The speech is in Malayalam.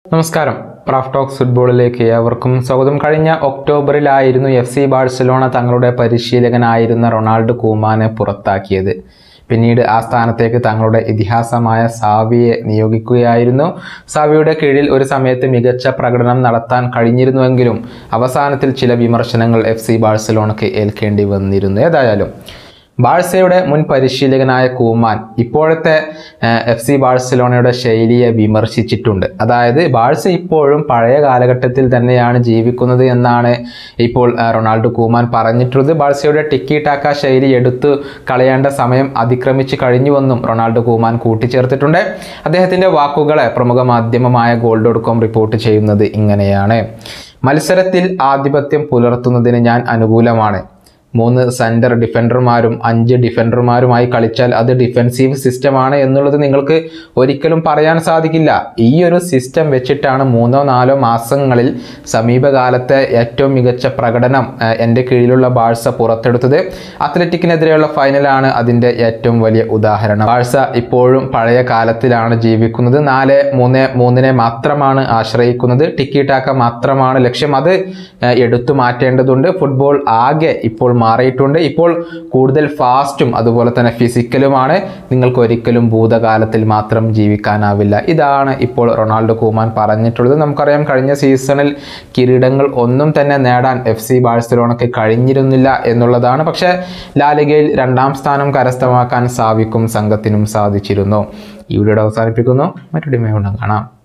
നമസ്കാരം റാഫ് ടോക്സ് ഫുട്ബോളിലേക്ക് ഏവർക്കും സ്വാഗതം കഴിഞ്ഞ ഒക്ടോബറിലായിരുന്നു എഫ് സി ബാഴ്സലോണ തങ്ങളുടെ പരിശീലകനായിരുന്ന റൊണാൾഡോ കൂമാനെ പുറത്താക്കിയത് പിന്നീട് ആ സ്ഥാനത്തേക്ക് തങ്ങളുടെ ഇതിഹാസമായ സാവിയെ നിയോഗിക്കുകയായിരുന്നു സാവിയുടെ കീഴിൽ ഒരു സമയത്ത് മികച്ച പ്രകടനം നടത്താൻ കഴിഞ്ഞിരുന്നുവെങ്കിലും അവസാനത്തിൽ ചില വിമർശനങ്ങൾ എഫ് സി ബാഴ്സലോണയ്ക്ക് ഏൽക്കേണ്ടി വന്നിരുന്നു ഏതായാലും ബാഴ്സയുടെ മുൻ പരിശീലകനായ കൂമാൻ ഇപ്പോഴത്തെ എഫ് സി ബാഴ്സലോണയുടെ ശൈലിയെ വിമർശിച്ചിട്ടുണ്ട് അതായത് ബാഴ്സ ഇപ്പോഴും പഴയ കാലഘട്ടത്തിൽ തന്നെയാണ് ജീവിക്കുന്നത് എന്നാണ് ഇപ്പോൾ ആ, റൊണാൾഡോ കൂമാൻ പറഞ്ഞിട്ടുള്ളത് ബാഴ്സയുടെ ടിക്കി ടാക്ക ശൈലി എടുത്തു കളയേണ്ട സമയം അതിക്രമിച്ച് കഴിഞ്ഞുവെന്നും റൊണാൾഡോ കൂമാൻ കൂട്ടിച്ചേർത്തിട്ടുണ്ട് അദ്ദേഹത്തിൻ്റെ വാക്കുകളെ പ്രമുഖ മാധ്യമമായ ഗോൾ ഡോട്ട് കോം റിപ്പോർട്ട് ചെയ്യുന്നത് ഇങ്ങനെയാണ് മത്സരത്തിൽ ആധിപത്യം പുലർത്തുന്നതിന് ഞാൻ അനുകൂലമാണ് മൂന്ന് സെൻറ്റർ ഡിഫൻഡർമാരും അഞ്ച് ഡിഫൻഡർമാരുമായി കളിച്ചാൽ അത് ഡിഫെൻസീവ് സിസ്റ്റമാണ് എന്നുള്ളത് നിങ്ങൾക്ക് ഒരിക്കലും പറയാൻ സാധിക്കില്ല ഈ ഒരു സിസ്റ്റം വെച്ചിട്ടാണ് മൂന്നോ നാലോ മാസങ്ങളിൽ സമീപകാലത്തെ ഏറ്റവും മികച്ച പ്രകടനം ഏഹ്, എൻ്റെ കീഴിലുള്ള ബാഴ്സ പുറത്തെടുത്തത് അത്ലറ്റിക്കിനെതിരെയുള്ള ഫൈനലാണ് അതിൻ്റെ ഏറ്റവും വലിയ ഉദാഹരണം ബാഴ്സ ഇപ്പോഴും പഴയ കാലത്തിലാണ് ജീവിക്കുന്നത് നാല് മൂന്ന് മൂന്നിനെ മാത്രമാണ് ആശ്രയിക്കുന്നത് ടിക്കി ടാക്ക മാത്രമാണ് ലക്ഷ്യം അത് ഏഹ്, എടുത്തു മാറ്റേണ്ടതുണ്ട് ഫുട്ബോൾ ആകെ ഇപ്പോൾ മാറിയിട്ടുണ്ട് ഇപ്പോൾ കൂടുതൽ ഫാസ്റ്റും അതുപോലെ തന്നെ ഫിസിക്കലുമാണ് നിങ്ങൾക്ക് ഒരിക്കലും ഭൂതകാലത്തിൽ മാത്രം ജീവിക്കാനാവില്ല ഇതാണ് ഇപ്പോൾ റൊണാൾഡോ കൂമാൻ പറഞ്ഞിട്ടുള്ളത് നമുക്കറിയാം കഴിഞ്ഞ സീസണിൽ കിരീടങ്ങൾ ഒന്നും തന്നെ നേടാൻ എഫ് സി ബാഴ്സലോണയ്ക്ക് കഴിഞ്ഞിരുന്നില്ല എന്നുള്ളതാണ് പക്ഷേ ലാലിഗയിൽ രണ്ടാം സ്ഥാനം കരസ്ഥമാക്കാൻ സാവിക്കും സംഘത്തിനും സാധിച്ചിരുന്നു ഈ വീഡിയോ അവസാനിപ്പിക്കുന്നു മറ്റൊരു കാണാം